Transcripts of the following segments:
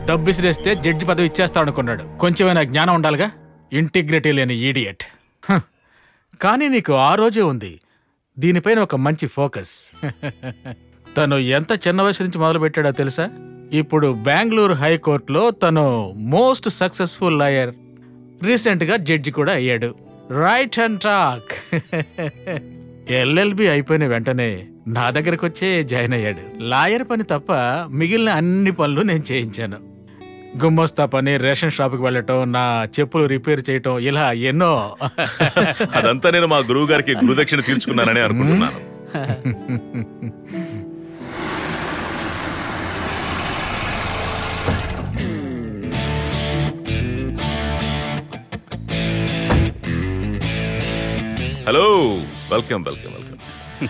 డబ్బు విసిరేస్తే జడ్జి పదవి ఇచ్చేస్తాడు అనుకున్నాడు కొంచెమైనా జ్ఞానం ఉండాలిగా ఇంటిగ్రిటీ లేని ఈడియట్ హ్. కానీ నీకు ఆ రోజే ఉంది దీనిపైన ఒక మంచి ఫోకస్ తను ఎంత చిన్న వయసు నుంచి మొదలు పెట్టాడో తెలుసా ఇప్పుడు బెంగళూరు హైకోర్టులో తను మోస్ట్ సక్సెస్ఫుల్ లాయర్ రీసెంట్గా జడ్జి కూడా అయ్యాడు రైట్ అండ్ టాక్ ఎల్ఎల్బి అయిపోయిన వెంటనే నా దగ్గరకు వచ్చే జాయిన్ అయ్యాడు లాయర్ పని తప్ప మిగిలిన అన్ని పనులు నేను చేయించాను గుమ్మస్తా పని రేషన్ షాప్కి వెళ్ళటం నా చెప్పులు రిపేర్ చేయటం ఇలా ఎన్నో అదంతా నేను మా గురువు గారికి గురుదక్షిణ తీర్చుకున్నానని అనుకుంటున్నాను hello welcome welcome welcome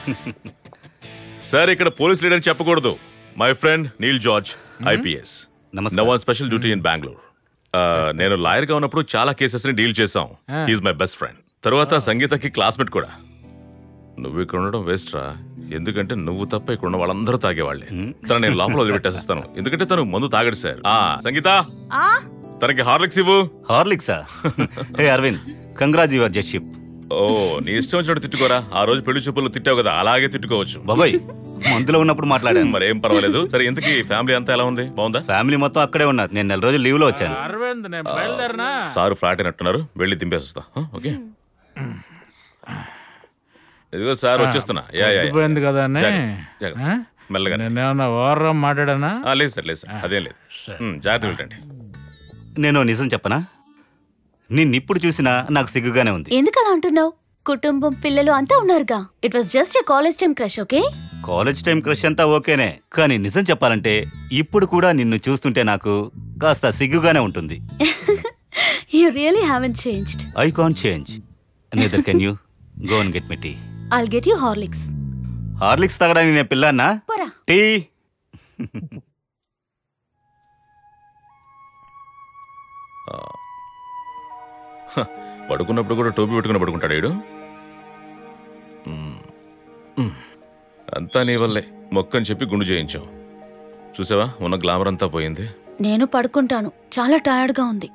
sir ఇక్కడ పోలీస్ లీడర్ చెప్పకూడదు my friend Neil George IPS నమస్కారం. No one special duty in Bengaluru నేను లాయర్ గా ఉన్నప్పుడు చాలా కేసెస్ ని డీల్ చేసాం ఈజ్ మై బెస్ట్ ఫ్రెండ్ తర్వాత సంగీతకి క్లాస్మేట్ కూడా నువ్వు ఇక్కడ ఉండడం వేస్ట్ రా ఎందుకంటే నువ్వు తప్ప ఇక్కడ ఉన్న వాళ్ళందరూ తాగేవాళ్లే తను నేను లోపల వదిలిపెట్టేస్తాను ఎందుకంటే తను మందు తాగడు సార్ ఆ సంగీత తనకి హార్లిక్స్ ఇవ్వు హార్లిక్సా హే అరవింద్ కంగ్రాజ్ యువర్ జడ్షిప్ ఓ నీ ఇష్టం వచ్చినట్టు తిట్టుకోరా ఆ రోజు పెళ్లి చూపులు తిట్టావు కదా అలాగే తిట్టుకోవచ్చు బాబాయ్ మందులో ఉన్నప్పుడు మాట్లాడాను మరేం పర్వాలేదు సరే ఇంతకీ ఫ్యామిలీ అంతా ఎలా ఉంది బాగుందా ఫ్యామిలీ మొత్తం అక్కడే ఉన్నారు నేను నెల రోజులు లీవ్ లో వచ్చాను అరవింద్ నేను బయలుదేరనా సారు ఫ్లాట్ అయినట్టున్నారు వెళ్ళి దింపేస్తా ఓకే ఇదిగో సార్ వచ్చేస్తున్నా యా యా, యా పొద్దుపోయింది కదా అని. జాగ్రత్త, జాగ్రత్త. ఆ? మెల్లగా నేనేమన్నా ఓర్రం మాట్లాడానా ఆ, లేదు సార్ లేదు సార్ అదేం లేదు ఉమ్, జాగ్రత్త వెళ్ళండి నేను నిజం చెప్పనా నిన్నిప్పుడు చూసినా నాకు సిగ్గుగానే ఉంది ఎందుకు అలా అంటున్నావు కుటుంబం పిల్లలు అంతా ఉన్నారుగా it was just a college time crush okay college time crush అంతా ఓకేనే కానీ నిజం చెప్పాలంటే ఇప్పుడు కూడా నిన్ను చూస్తుంటే నాకు కాస్త సిగ్గుగానే ఉంటుంది you really haven't changed I can't change neither can you go and get me tea I'll get you Horlicks Horlicks తాగడానికి నేను పిల్లన్నా పోరా టీ పడుకున్నప్పుడు కూడా టోపీ పెట్టుకుని పడుకుంటాడు ఏడు అంతా నీ వల్లే మొక్కని చెప్పి గుండు చేయించావు చూసావా ఉన్న గ్లామర్ అంతా పోయింది నేను పడుకుంటాను చాలా టైర్డ్ గా ఉంది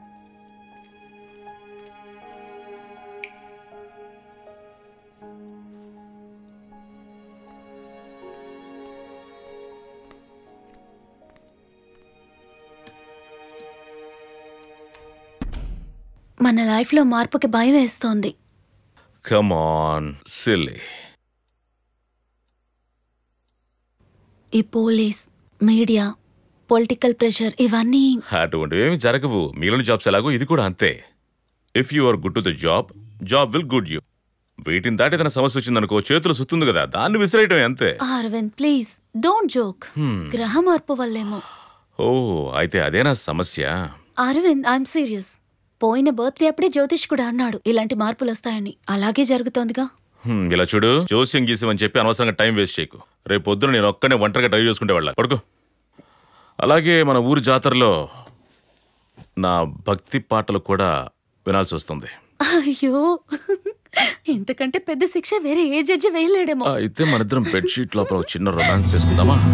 మన లైఫ్ లో మార్పుకి భయం వేస్తోంది కమ్ ఆన్ సిల్లీ ఈ పోలీస్ మీడియా పొలిటికల్ ప్రెషర్ ఇవన్నీ అటువంటివి ఏమి జరగవు మిగిలిన జాబ్స్ ఎలాగో ఇది కూడా అంతే if you are good to the job job will good you వీటిని దాటి తన సమస్య వచ్చిందనుకో చేతులు సుత్తుంది కదా దాన్ని విసిరేయటం అంతే అరవింద్ ప్లీజ్ డోంట్ జోక్ గ్రహ మార్పు వల్లేమో ఓ అయితే అదేనా సమస్య అరవింద్ ఐఎమ్ సీరియస్ పోయిన బర్త్డే అప్పుడే జ్యోతిష్ కూడా అన్నాడు ఇలాంటి మార్పులు వస్తాయని అలాగే జరుగుతోందిగా హ్మ్, ఇలా చూడు జోస్యం గీసం అని చెప్పి అనవసరంగా టైం వేస్ట్ చేయకు రేపు పొద్దున నేను ఒక్కనే ఒంటరిగా డ్రైవ్ చేసుకుంటే వెళ్ళాలి పడుకో అలాగే మన ఊరి జాతరలో నా భక్తి పాటలు కూడా వినాల్సి వస్తుంది అయ్యో ఇంతకంటే పెద్ద శిక్ష వేరే ఏ జడ్జి వేయలేడేమో అయితే మన ఇద్దరం బెడ్షీట్ లోపల ఒక చిన్న రొమాన్స్ చేసుకుందామా